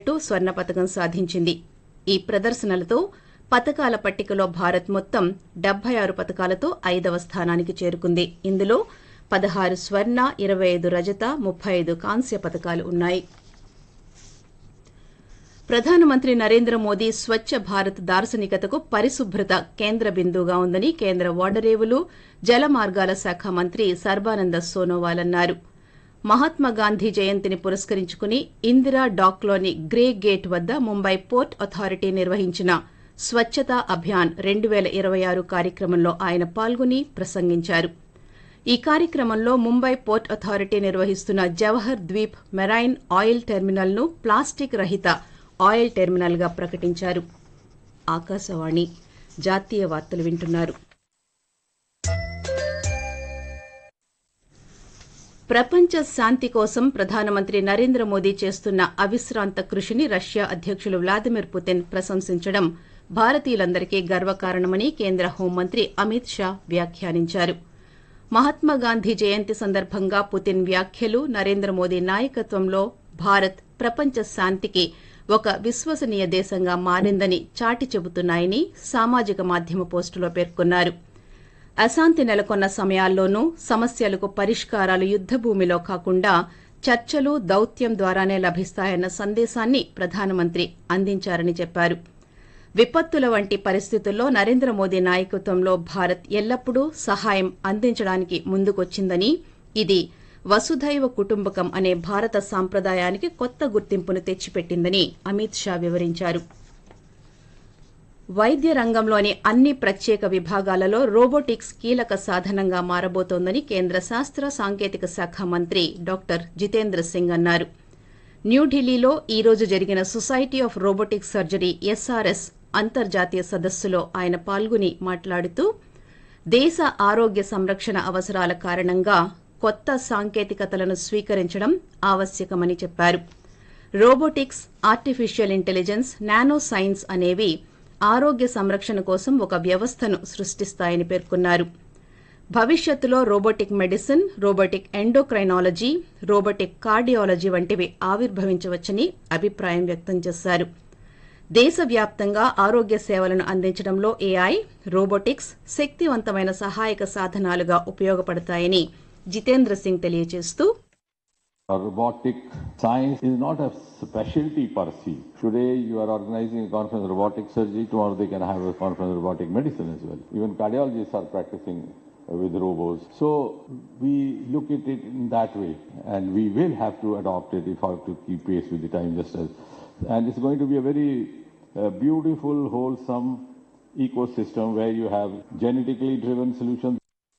To స్వర్ణ పతకం సాధించింది ఈ ప్రదర్శనలతో పతకాల పట్టికలో భారత్ మొత్తం డెబ్బై ఆరు పతకాలతో ఐదవ స్థానానికి చేరుకుంది ఇందులో పదహారు స్వర్ణ ఇరవై ఐదు రజత ముప్పై ఐదు కాంస్య పతకాలు ఉన్నాయి ప్రధానమంత్రి నరేంద్ర మోదీ స్వచ్ఛ భారత్ దార్శనికతకు పరిశుభ్రత కేంద్ర బిందువుగా ఉందని కేంద్ర ఓడరేవులు జల మార్గాల శాఖ మంత్రి సర్బానంద సోనోవాల్ అన్నారు మహాత్మాగాంధీ జయంతిని పురస్కరించుకుని ఇందిరా డాక్లోని గ్రే గేట్ వద్ద ముంబై పోర్ట్ అథారిటీ నిర్వహించిన స్వచ్ఛతా అభియాన్ రెండు పేల ఇరవై ఆరు కార్యక్రమంలో ఆయన పాల్గొని ప్రసంగించారు ఈ కార్యక్రమంలో ముంబై పోర్ట్ అథారిటీ నిర్వహిస్తున్న Jawahar Dweep marine oil terminal ను ప్లాస్టిక్ రహిత ఆయిల్ టెర్మినల్ గా ప్రకటించారు ఆకాశవాణి జాతీయ వార్తలు వింటున్నారు ప్రపంచ శాంతి కోసం ప్రధానమంత్రి నరేంద్ర మోదీ చేస్తున్న అవిశ్రాంత కృషిని రష్యా అధ్యకులు వ్లాదిమిర్ పుతిన్ ప్రశంసించడం భారతీయులందరికీ గర్వకారణమని కేంద్ర హోంమంత్రి అమిత్ షా వ్యాఖ్యానించారు మహాత్మాగాంధీ జయంతి సందర్భంగా పుతిన్ వ్యాఖ్యలు నరేంద్ర మోదీ నాయకత్వంలో భారత్ ప్రపంచ శాంతికి ఒక విశ్వసనీయ దేశంగా మారిందని చాటి చెబుతున్నాయని సామాజిక మాధ్యమ పోస్టులో పేర్కొన్నారు అశాంతి నెలకొన్న సమయాల్లోనూ సమస్యలకు పరిష్కారాలు యుద్దభూమిలో కాకుండా చర్చలు దౌత్యం ద్వారానే లభిస్తాయన్న సందేశాన్ని ప్రధానమంత్రి అందించారని చెప్పారు విపత్తుల వంటి పరిస్థితుల్లో నరేంద్ర మోదీ నాయకత్వంలో భారత్ ఎల్లప్పుడూ సహాయం అందించడానికి ముందుకొచ్చిందని ఇది వసుధైవ కుటుంబకం అనే భారత సాంప్రదాయానికి కొత్త గుర్తింపును తెచ్చిపెట్టిందని అమిత్ షా వివరించారు వైద్య రంగంలోని అన్ని ప్రత్యేక విభాగాలలో రోబోటిక్స్ కీలక సాధనంగా మారబోతోందని కేంద్ర శాస్త్ర సాంకేతిక శాఖ మంత్రి డాక్టర్ జితేంద్ర సింగ్ అన్నారు న్యూఢిల్లీలో ఈ రోజు జరిగిన society of robotic surgery SRS అంతర్జాతీయ సదస్సులో ఆయన పాల్గొని మాట్లాడుతూ దేశ ఆరోగ్య సంరక్షణ అవసరాల కారణంగా కొత్త సాంకేతికతలను స్వీకరించడం ఆవశ్యకమని చెప్పారు robotics artificial intelligence nano science అనేవి ఆరోగ్య సంరక్షణ కోసం ఒక వ్యవస్థను సృష్టిస్తాయని పేర్కొన్నారు భవిష్యత్తులో robotic medicine robotic endocrinology robotic cardiology వంటివి ఆవిర్భవించవచ్చని అభిప్రాయం వ్యక్తం చేశారు దేశవ్యాప్తంగా ఆరోగ్య సేవలను అందించడంలో ఏఐ రోబోటిక్స్ శక్తివంతమైన సహాయక సాధనాలుగా ఉపయోగపడతాయని జితేంద్ర సింగ్ తెలియజేస్తూ Robotic science is not a specialty per se. Today, you are organizing a conference on robotic surgery. Tomorrow, they can have a conference on robotic medicine as well. Even cardiologists are practicing with robots. So, we look at it in that way, and we will have to adopt it if we have to keep pace with the time just as. And it's going to be a very uh, beautiful, wholesome ecosystem where you have genetically driven solutions.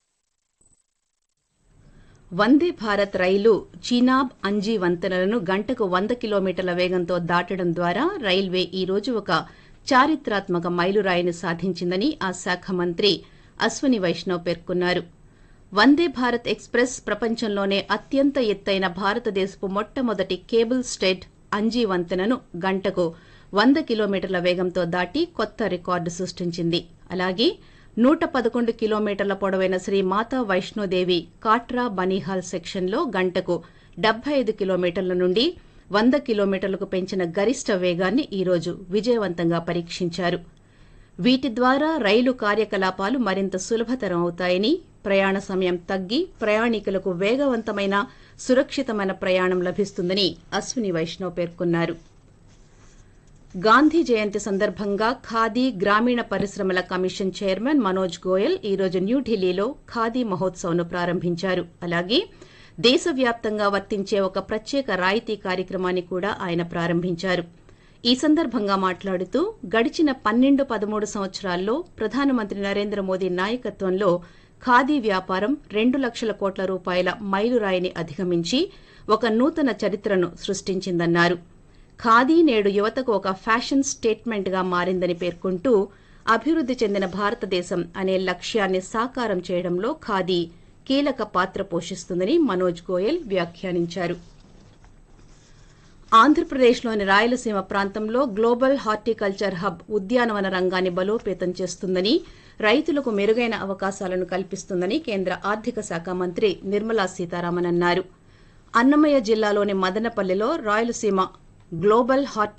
వందే భారత్ రైలు చీనాబ్ అంజీ వంతెనలను గంటకు వంద కిలోమీటర్ల వేగంతో దాటడం ద్వారా railway ఈ రోజు ఒక చారిత్రాత్మక మైలురాయిని సాధించిందని ఆ శాఖ మంత్రి అశ్వని వైష్ణవ్ పేర్కొన్నారు వందే భారత్ ఎక్స్ప్రెస్ ప్రపంచంలోనే అత్యంత ఎత్తైన భారతదేశపు మొట్టమొదటి కేబుల్ స్టేట్ అంజీ వంతెనను గంటకు వంద కిలోమీటర్ల వేగంతో దాటి కొత్త రికార్డు సృష్టించింది అలాగే నూట పదకొండు కిలోమీటర్ల పొడవైన శ్రీ మాతా వైష్ణోదేవి కాట్రా బనీహాల్ సెక్షన్లో గంటకు డెబ్బై ఐదు కిలోమీటర్ల నుండి వంద కిలోమీటర్లకు పెంచిన గరిష్ట వేగాన్ని ఈ రోజు విజయవంతంగా పరీక్షించారు వీటి ద్వారా రైలు కార్యకలాపాలు మరింత సులభతరం అవుతాయని ప్రయాణ సమయం తగ్గి ప్రయాణికులకు వేగవంతమైన సురక్షితమైన ప్రయాణం లభిస్తుందని అశ్విని వైష్ణవ్ పేర్కొన్నారు గాంధీ జయంతి సందర్భంగా ఖాదీ గ్రామీణ పరిశ్రమల కమిషన్ చైర్మన్ మనోజ్ గోయల్ ఈ రోజు న్యూఢిల్లీలో ఖాదీ మహోత్సవ్ను ప్రారంభించారు అలాగే దేశవ్యాప్తంగా వర్తించే ఒక ప్రత్యేక రాయితీ కార్యక్రమాన్ని కూడా ఆయన ప్రారంభించారు ఈ సందర్భంగా మాట్లాడుతూ గడిచిన పన్నెండు పదమూడు సంవత్సరాల్లో ప్రధానమంత్రి నరేంద్ర మోదీ నాయకత్వంలో ఖాదీ వ్యాపారం రెండు లక్షల కోట్ల రూపాయల మైలురాయిని అధిగమించి ఒక నూతన చరిత్రను సృష్టించిందన్నారు ఖాదీ నేడు యువతకు ఒక ఫ్యాషన్ స్టేట్మెంట్ గా మారిందని పేర్కొంటూ అభివృద్ది చెందిన భారతదేశం అనే లక్ష్యాన్ని సాకారం చేయడంలో ఖాదీ కీలక పాత్ర పోషిస్తుందని మనోజ్ గోయల్ వ్యాఖ్యానించారు ఆంధ్రప్రదేశ్లోని రాయలసీమ ప్రాంతంలో గ్లోబల్ హార్టికల్చర్ హబ్ ఉద్యానవన రంగాన్ని బలోపేతం చేస్తుందని రైతులకు మెరుగైన అవకాశాలను కల్పిస్తుందని కేంద్ర ఆర్థిక శాఖ మంత్రి నిర్మలా సీతారామన్ అన్నారు అన్నమయ్య జిల్లాలోని మదనపల్లిలో రాయలసీమ గ్లోబల్ హార్టి